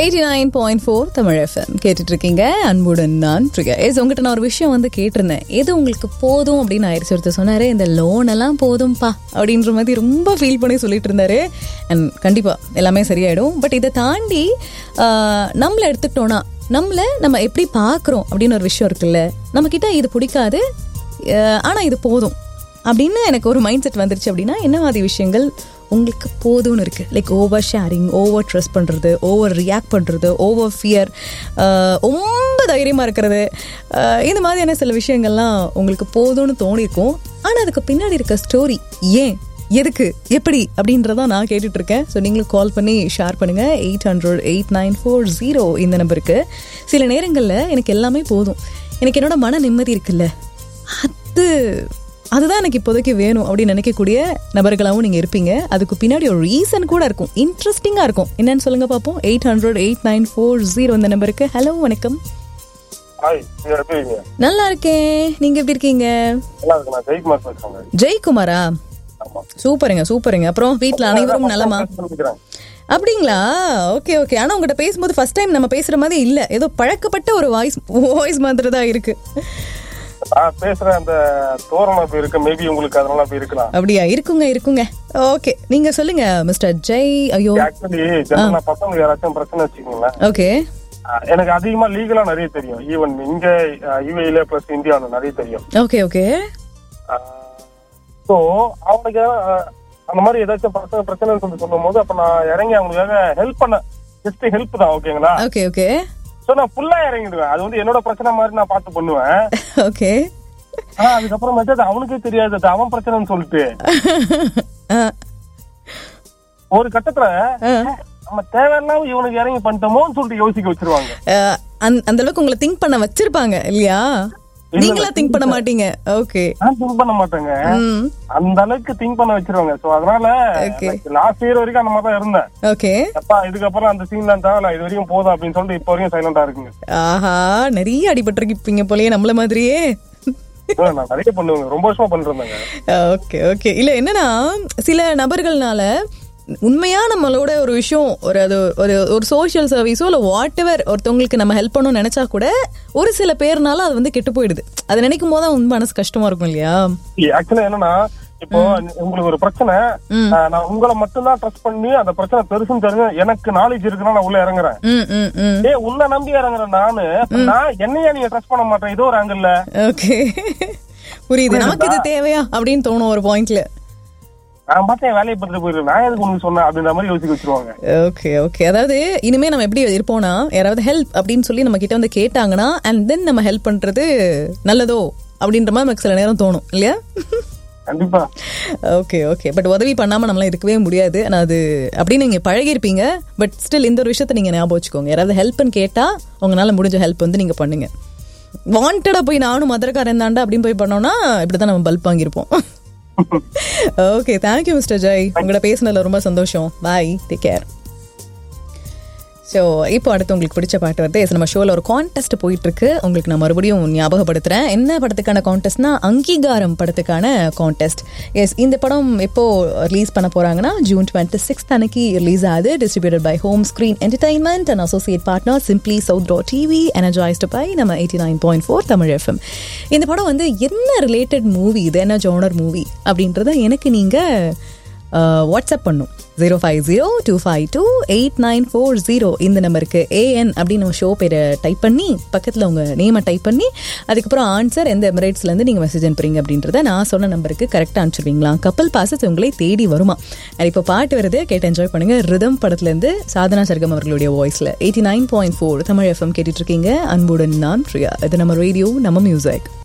Eighty nine point four Tamil FM கேட்டுட்டு இருக்கீங்க அன்புடன் நான் பிரியா எஸ் உங்ககிட்ட நான் ஒரு விஷயம் வந்து கேட்டிருந்தேன் எது உங்களுக்கு போதும் அப்படின்னு ஆயிடுச்சு ஒருத்தர் சொன்னாரு இந்த லோன் எல்லாம் போதும்பா அப்படின்ற மாதிரி ரொம்ப ஃபீல் பண்ணி சொல்லிட்டு இருந்தாரு அண்ட் கண்டிப்பா எல்லாமே சரியாயிடும் பட் இதை தாண்டி ஆஹ், நம்மள எடுத்துக்கிட்டோம்னா நம்மள நம்ம எப்படி பார்க்குறோம் அப்படின்னு ஒரு விஷயம் இருக்குல்ல நம்ம கிட்ட இது பிடிக்காது ஆஹ், ஆனா இது போதும் அப்படின்னு எனக்கு ஒரு மைண்ட் செட் வந்துருச்சு அப்படின்னா என்ன மாதிரி விஷயங்கள் உங்களுக்கு போதும்னு இருக்கு like over sharing over dress பண்ணுறது ஓவர் ரியாக்ட் பண்ணுறது ஓவர் ஃபியர் ரொம்ப தைரியமாக இருக்கிறது ஆஹ் இந்த மாதிரியான சில விஷயங்கள்லாம் உங்களுக்கு போதும்னு தோணிருக்கும் ஆனால் அதுக்கு பின்னாடி இருக்க ஸ்டோரி ஏன் எதுக்கு எப்படி அப்படின்றத நான் கேட்டுட்டு இருக்கேன் ஸோ நீங்களும் கால் பண்ணி ஷேர் பண்ணுங்க eight hundred eight nine four zero இந்த நம்பருக்கு சில நேரங்களில் எனக்கு எல்லாமே போதும் எனக்கு என்னோட மன நிம்மதி இருக்குல்ல அது அதுதான் எனக்கு இப்போதைக்கு வேணும் அப்படின்னு நினைக்கக்கூடிய நபர்களாகவும் நீங்கள் இருப்பீங்க அதுக்கு பின்னாடி ஒரு ரீசன் கூட இருக்கும் இன்ட்ரெஸ்டிங்காக இருக்கும் என்னன்னு சொல்லுங்க பார்ப்போம் eight hundred eight nine four zero இந்த நம்பருக்கு ஹலோ வணக்கம் ஹாய் நீங்க எப்படி இருக்கீங்க நல்லா இருக்கேன் நீங்கள் எப்படி இருக்கீங்க நல்லா இருக்கு நான் ஜெயக்குமார் பேசுறேங்க ஜெயக்குமாரா ஆமா சூப்பருங்க சூப்பருங்க அப்புறம் வீட்டில் அனைவரும் நலமா பண்ணிக்கிறேன் அப்படிங்களா ஓகே ஓகே ஆனால் உங்கள்கிட்ட பேசும்போது ஃபர்ஸ்ட் டைம் நம்ம பேசுகிற மாதிரி இல்லை ஏதோ பழக்கப்பட்ட ஒரு வாய்ஸ் வாய்ஸ் மாதிரி தான் இருக்கு நான் பேசுற அந்த தோரணம் அப்படி இருக்கு மேபி உங்களுக்கு அதனால அப்படி இருக்கலாம் அப்படியா இருக்குங்க இருக்குங்க ஓகே நீங்க சொல்லுங்க மிஸ்டர் ஜெய் ஐயோ ஆக்சுவலி ஜெனரலா பசங்க யாராச்சும் பிரச்சனை வச்சுக்கோங்களேன் ஓகே ஆஹ் எனக்கு அதிகமா லீகலா நிறைய தெரியும் ஈவன் இங்க யூஏல பிளஸ் இந்தியாவுல நிறைய தெரியும் ஓகே ஓகே ஸோ அவனுக்கு ஆஹ், அந்த மாதிரி ஏதாச்சும் பசங்க பிரச்சனைன்னு சொல்லி சொல்லும் போது அப்ப நான் இறங்கி அவங்களுக்காக ஹெல்ப் பண்ண ஜஸ்ட் ஹெல்ப் தான் ஓகேங்களா ஓகே ஓகே சோ நான் ஃபுல்லா இறங்கிடுவேன் அது வந்து என்னோட பிரச்சனை மாதிரி நான் பார்த்து பண்ணுவேன் ஓகே ஆனா அதுக்கப்புறமேட்டு அது அவனுக்கே தெரியாது அது அவன் பிரச்சனைன்னு சொல்லிட்டு ஒரு கட்டத்துல நம்ம தேவையில்லாம இவனுக்கு இறங்கி பண்ணிட்டோமோன்னு சொல்லிட்டு யோசிக்க வச்சிருவாங்க அந்த அளவுக்கு உங்களை திங்க் பண்ண வச்சிருப்பாங்க இல்லையா நீங்களா திங்க் பண்ண மாட்டீங்க ஓகே நான் திங்க் பண்ண மாட்டேங்க ம் அந்த அளவுக்கு திங்க் பண்ண வச்சிருவாங்க சோ அதனால Okay. லாஸ்ட் இயர் வரைக்கும் அந்த மாதிரி தான் இருந்தேன் ஓகே அப்பா இதுக்கப்புறம் அந்த சீன்லாம் தேவை இது வரைக்கும் போதும் அப்படின்னு சொல்லிட்டு இப்போ வரைக்கும் சைலண்டா இருக்குங்க ஆஹா நிறைய அடிபட்டிருப்பீங்க போலயே நம்மள மாதிரியே ஆ, நான் நிறைய பண்ணுவேங்க ரொம்ப வருஷமா பண்ணிட்டு இருந்தேங்க ஓகே ஓகே இல்ல என்னன்னா சில நபர்கள்னால உண்மையா நம்மளோட ஒரு விஷயம் ஒரு அது ஒரு ஒரு சோஷியல் சர்வீஸோ இல்ல வாட் எவர் ஒருத்தவங்களுக்கு நம்ம ஹெல்ப் பண்ணணும்னு நினைச்சா கூட ஒரு சில பேர்னால அது வந்து கெட்டு போயிடுது அதை நினைக்கும் போது தான் உண்மை மனசு கஷ்டமா இருக்கும் இல்லையா ஆக்சுவலா என்னன்னா இப்போ உங்களுக்கு ஒரு பிரச்சனை ஆ, நான் உங்களை மட்டும்தான் ட்ரஸ்ட் பண்ணி அந்த பிரச்சனை பெருசுன்னு தெரிஞ்சு எனக்கு நாலேஜ் இருக்குன்னா நான் உள்ள இறங்குறேன் ம் ம் ம் ஏ உன்னை நம்பி இறங்குறேன் நானு அப்ப நான் என்னையா நீங்க ட்ரஸ்ட் பண்ண மாட்டேன் ஏதோ ஒரு ஆங்கிள் ஓகே புரியுது நமக்கு இது தேவையா அப்படின்னு தோணும் ஒரு பாயிண்ட்ல நான் பார்த்தேன் என் வேலையை பார்த்துட்டு போயிடுறேன் நான் எதுக்கு உனக்கு சொன்னேன் அப்படின்ற மாதிரி யோசிக்க வச்சிருவாங்க ஓகே ஓகே அதாவது இனிமே நம்ம எப்படி இருப்போம்னா யாராவது ஹெல்ப் அப்படின்னு சொல்லி நம்ம கிட்ட வந்து கேட்டாங்கன்னா அண்ட் தென் நம்ம ஹெல்ப் பண்றது நல்லதோ அப்படின்ற மாதிரி நமக்கு சில நேரம் தோணும் இல்லையா கண்டிப்பா ஓகே ஓகே பட் உதவி பண்ணாம நம்மளால இருக்கவே முடியாது ஆனா அது அப்படின்னு நீங்க பழகிருப்பீங்க பட் ஸ்டில் இந்த ஒரு விஷயத்த நீங்க ஞாபகம் வச்சுக்கோங்க யாராவது ஹெல்ப்னு கேட்டா உங்களால முடிஞ்ச ஹெல்ப் வந்து நீங்க பண்ணுங்க வாண்டடா போய் நானும் மதுரக்காரன் தாண்டா அப்படின்னு போய் பண்ணோம்னா இப்படிதான் நம்ம பல்ப் வாங்கியிருப்போம் ஓகே தேங்க்யூ மிஸ்டர் ஜெய் உங்களோட பேசுனதுல ரொம்ப சந்தோஷம் பாய் டேக் கேர் ஸோ இப்போ அடுத்து உங்களுக்கு பிடிச்ச பாட்டு வருது Yes, நம்ம ஷோவில் ஒரு கான்டெஸ்ட் போயிட்டு இருக்கு உங்களுக்கு நான் மறுபடியும் ஞாபகப்படுத்துறேன் என்ன படத்துக்கான கான்டெஸ்ட்னா அங்கீகாரம் படத்துக்கான கான்டெஸ்ட் எஸ் இந்த படம் எப்போ ரிலீஸ் பண்ண போறாங்கன்னா ஜூன் டுவெண்ட்டி சிக்ஸ்த் அன்னைக்கு ரிலீஸ் ஆகுது distributed by home screen entertainment and associate partner simply south draw TV energised by நம்ம eighty nine point four Tamil FM இந்த படம் வந்து என்ன ரிலேட்டட் மூவி இது என்ன ஜோனர் மூவி அப்படின்றத எனக்கு நீங்கள் வாட்ஸ்அப் பண்ணும் zero five zero two five two eight nine four zero இந்த நம்பருக்கு ஏஎன் அப்படின்னு நம்ம ஷோ பேரை டைப் பண்ணி பக்கத்தில் உங்கள் நேமை டைப் பண்ணி அதுக்கப்புறம் ஆன்சர் எந்த எமிரேட்ஸ்லேருந்து நீங்கள் மெசேஜ் அனுப்புறீங்க அப்படின்றத நான் சொன்ன நம்பருக்கு கரெக்டாக அனுப்பிச்சிருவீங்களா கப்பல் பாசஸ் உங்களை தேடி வருமா அது இப்போ பாட்டு வருது கேட்டு என்ஜாய் பண்ணுங்க ரிதம் படத்துலேருந்து சாதனா சர்க்கம் அவர்களுடைய வாய்ஸில் eighty nine point four Tamil FM கேட்டுட்டு இருக்கீங்க அன்புடன் நான் பிரியா இது நம்ம ரேடியோ நம்ம மியூசிக்